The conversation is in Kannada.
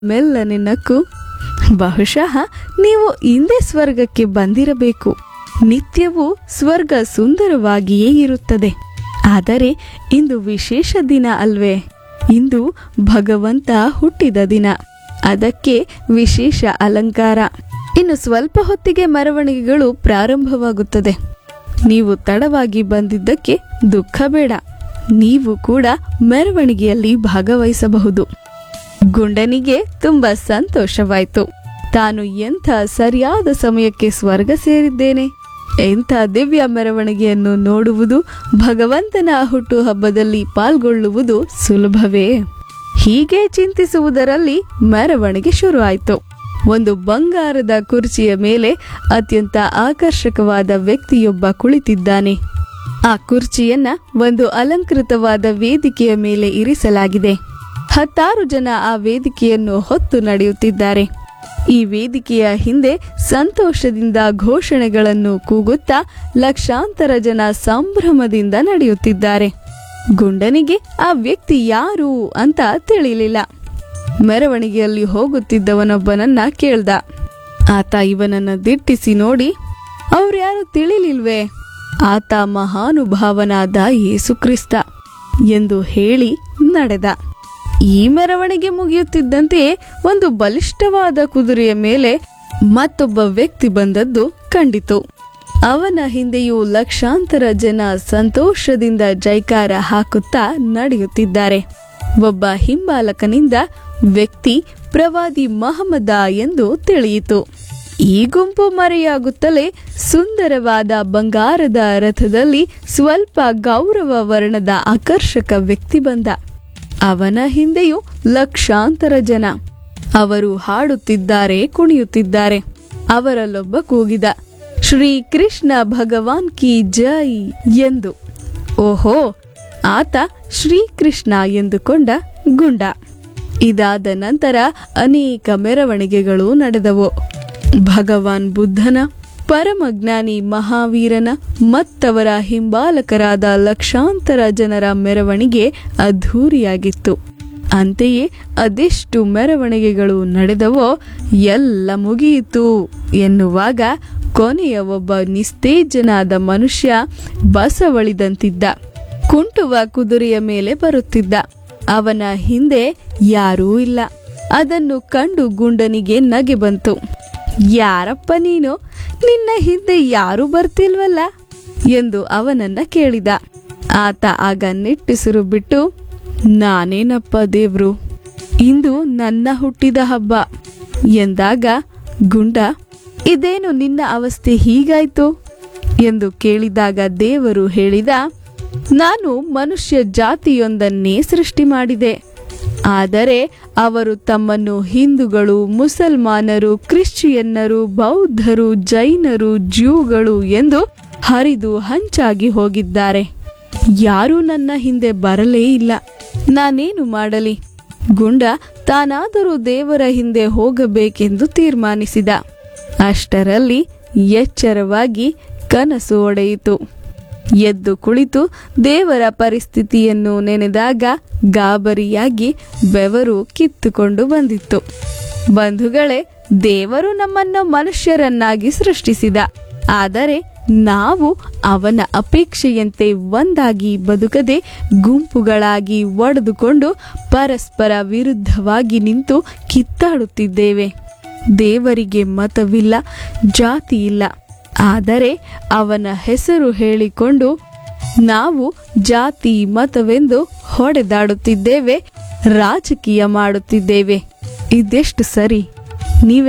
ಮೆಲ್ಲನೆ ನಕ್ಕು ಬಹುಶಃ ನೀವು ಹಿಂದೆ ಸ್ವರ್ಗಕ್ಕೆ ಬಂದಿರಬೇಕು ನಿತ್ಯವೂ ಸ್ವರ್ಗ ಸುಂದರವಾಗಿಯೇ ಇರುತ್ತದೆ ಆದರೆ ಇಂದು ವಿಶೇಷ ದಿನ ಅಲ್ವೇ ಇಂದು ಭಗವಂತ ಹುಟ್ಟಿದ ದಿನ ಅದಕ್ಕೆ ವಿಶೇಷ ಅಲಂಕಾರ ಇನ್ನು ಸ್ವಲ್ಪ ಹೊತ್ತಿಗೆ ಮೆರವಣಿಗೆಗಳು ಪ್ರಾರಂಭವಾಗುತ್ತದೆ ನೀವು ತಡವಾಗಿ ಬಂದಿದ್ದಕ್ಕೆ ದುಃಖ ಬೇಡ ನೀವು ಕೂಡ ಮೆರವಣಿಗೆಯಲ್ಲಿ ಭಾಗವಹಿಸಬಹುದು ಗುಂಡನಿಗೆ ತುಂಬಾ ಸಂತೋಷವಾಯ್ತು ತಾನು ಎಂಥ ಸರಿಯಾದ ಸಮಯಕ್ಕೆ ಸ್ವರ್ಗ ಸೇರಿದ್ದೇನೆ ಎಂಥ ದಿವ್ಯ ಮೆರವಣಿಗೆಯನ್ನು ನೋಡುವುದು ಭಗವಂತನ ಹುಟ್ಟುಹಬ್ಬದಲ್ಲಿ ಪಾಲ್ಗೊಳ್ಳುವುದು ಸುಲಭವೇ ಹೀಗೆ ಚಿಂತಿಸುವುದರಲ್ಲಿ ಮೆರವಣಿಗೆ ಶುರುವಾಯಿತು ಒಂದು ಬಂಗಾರದ ಕುರ್ಚಿಯ ಮೇಲೆ ಅತ್ಯಂತ ಆಕರ್ಷಕವಾದ ವ್ಯಕ್ತಿಯೊಬ್ಬ ಕುಳಿತಿದ್ದಾನೆ ಆ ಕುರ್ಚಿಯನ್ನ ಒಂದು ಅಲಂಕೃತವಾದ ವೇದಿಕೆಯ ಮೇಲೆ ಇರಿಸಲಾಗಿದೆ ಹತ್ತಾರು ಜನ ಆ ವೇದಿಕೆಯನ್ನು ಹೊತ್ತು ನಡೆಯುತ್ತಿದ್ದಾರೆ ಈ ವೇದಿಕೆಯ ಹಿಂದೆ ಸಂತೋಷದಿಂದ ಘೋಷಣೆಗಳನ್ನು ಕೂಗುತ್ತಾ ಲಕ್ಷಾಂತರ ಜನ ಸಂಭ್ರಮದಿಂದ ನಡೆಯುತ್ತಿದ್ದಾರೆ ಗುಂಡನಿಗೆ ಆ ವ್ಯಕ್ತಿ ಯಾರು ಅಂತ ತಿಳಿಲಿಲ್ಲ ಮೆರವಣಿಗೆಯಲ್ಲಿ ಹೋಗುತ್ತಿದ್ದವನೊಬ್ಬನನ್ನ ಕೇಳ್ದ ಆತ ಇವನನ್ನ ದಿಟ್ಟಿಸಿ ನೋಡಿ ಅವ್ರ್ಯಾರು ತಿಳಿಲಿಲ್ವೇ ಆತ ಮಹಾನುಭಾವನಾದ ಯೇಸುಕ್ರಿಸ್ತ ಎಂದು ಹೇಳಿ ನಡೆದ ಈ ಮೆರವಣಿಗೆ ಮುಗಿಯುತ್ತಿದ್ದಂತೆ ಒಂದು ಬಲಿಷ್ಠವಾದ ಕುದುರೆಯ ಮೇಲೆ ಮತ್ತೊಬ್ಬ ವ್ಯಕ್ತಿ ಬಂದದ್ದು ಕಂಡಿತು ಅವನ ಹಿಂದೆಯೂ ಲಕ್ಷಾಂತರ ಜನ ಸಂತೋಷದಿಂದ ಜೈಕಾರ ಹಾಕುತ್ತಾ ನಡೆಯುತ್ತಿದ್ದಾರೆ ಒಬ್ಬ ಹಿಂಬಾಲಕನಿಂದ ವ್ಯಕ್ತಿ ಪ್ರವಾದಿ ಮಹಮ್ಮದ ಎಂದು ತಿಳಿಯಿತು ಈ ಗುಂಪು ಮರೆಯಾಗುತ್ತಲೇ ಸುಂದರವಾದ ಬಂಗಾರದ ರಥದಲ್ಲಿ ಸ್ವಲ್ಪ ಗೌರವ ವರ್ಣದ ಆಕರ್ಷಕ ವ್ಯಕ್ತಿ ಬಂದ ಅವನ ಹಿಂದೆಯೂ ಲಕ್ಷಾಂತರ ಜನ ಅವರು ಹಾಡುತ್ತಿದ್ದಾರೆ ಕುಣಿಯುತ್ತಿದ್ದಾರೆ ಅವರಲ್ಲೊಬ್ಬ ಕೂಗಿದ ಶ್ರೀ ಕೃಷ್ಣ ಭಗವಾನ್ ಕಿ ಜೈ ಎಂದು ಓಹೋ ಆತ ಶ್ರೀಕೃಷ್ಣ ಎಂದುಕೊಂಡ ಗುಂಡ ಇದಾದ ನಂತರ ಅನೇಕ ಮೆರವಣಿಗೆಗಳು ನಡೆದವು ಭಗವಾನ್ ಬುದ್ಧನ ಪರಮಜ್ಞಾನಿ ಮಹಾವೀರನ ಮತ್ತವರ ಹಿಂಬಾಲಕರಾದ ಲಕ್ಷಾಂತರ ಜನರ ಮೆರವಣಿಗೆ ಅದ್ಧೂರಿಯಾಗಿತ್ತು ಅಂತೆಯೇ ಅದೆಷ್ಟು ಮೆರವಣಿಗೆಗಳು ನಡೆದವೋ ಎಲ್ಲ ಮುಗಿಯಿತು ಎನ್ನುವಾಗ ಕೊನೆಯ ಒಬ್ಬ ನಿಸ್ತೇಜನಾದ ಮನುಷ್ಯ ಬಸವಳಿದಂತಿದ್ದ ಕುಂಟುವ ಕುದುರೆಯ ಮೇಲೆ ಬರುತ್ತಿದ್ದ ಅವನ ಹಿಂದೆ ಯಾರೂ ಇಲ್ಲ ಅದನ್ನು ಕಂಡು ಗುಂಡನಿಗೆ ನಗೆ ಬಂತು ಯಾರಪ್ಪ ನೀನು ನಿನ್ನ ಹಿಂದೆ ಯಾರೂ ಬರ್ತಿಲ್ವಲ್ಲ ಎಂದು ಅವನನ್ನ ಕೇಳಿದ ಆತ ಆಗ ನಿಟ್ಟುಸಿರು ಬಿಟ್ಟು ನಾನೇನಪ್ಪ ದೇವ್ರು ಇಂದು ನನ್ನ ಹುಟ್ಟಿದ ಹಬ್ಬ ಎಂದಾಗ ಗುಂಡ ಇದೇನು ನಿನ್ನ ಅವಸ್ಥೆ ಹೀಗಾಯ್ತು ಎಂದು ಕೇಳಿದಾಗ ದೇವರು ಹೇಳಿದ ನಾನು ಮನುಷ್ಯ ಜಾತಿಯೊಂದನ್ನೇ ಸೃಷ್ಟಿ ಮಾಡಿದೆ ಆದರೆ ಅವರು ತಮ್ಮನ್ನು ಹಿಂದೂಗಳು ಮುಸಲ್ಮಾನರು ಕ್ರಿಶ್ಚಿಯನ್ನರು ಬೌದ್ಧರು ಜೈನರು ಜ್ಯೂಗಳು ಎಂದು ಹರಿದು ಹಂಚಾಗಿ ಹೋಗಿದ್ದಾರೆ ಯಾರೂ ನನ್ನ ಹಿಂದೆ ಬರಲೇ ಇಲ್ಲ ನಾನೇನು ಮಾಡಲಿ ಗುಂಡ ತಾನಾದರೂ ದೇವರ ಹಿಂದೆ ಹೋಗಬೇಕೆಂದು ತೀರ್ಮಾನಿಸಿದ ಅಷ್ಟರಲ್ಲಿ ಎಚ್ಚರವಾಗಿ ಕನಸು ಒಡೆಯಿತು ಎದ್ದು ಕುಳಿತು ದೇವರ ಪರಿಸ್ಥಿತಿಯನ್ನು ನೆನೆದಾಗ ಗಾಬರಿಯಾಗಿ ಬೆವರು ಕಿತ್ತುಕೊಂಡು ಬಂದಿತ್ತು ಬಂಧುಗಳೇ ದೇವರು ನಮ್ಮನ್ನು ಮನುಷ್ಯರನ್ನಾಗಿ ಸೃಷ್ಟಿಸಿದ ಆದರೆ ನಾವು ಅವನ ಅಪೇಕ್ಷೆಯಂತೆ ಒಂದಾಗಿ ಬದುಕದೆ ಗುಂಪುಗಳಾಗಿ ಒಡೆದುಕೊಂಡು ಪರಸ್ಪರ ವಿರುದ್ಧವಾಗಿ ನಿಂತು ಕಿತ್ತಾಡುತ್ತಿದ್ದೇವೆ ದೇವರಿಗೆ ಮತವಿಲ್ಲ ಜಾತಿ ಇಲ್ಲ ಆದರೆ ಅವನ ಹೆಸರು ಹೇಳಿಕೊಂಡು ನಾವು ಜಾತಿ ಮತವೆಂದು ಹೊಡೆದಾಡುತ್ತಿದ್ದೇವೆ ರಾಜಕೀಯ ಮಾಡುತ್ತಿದ್ದೇವೆ ಇದೆಷ್ಟು ಸರಿ ನೀವೇ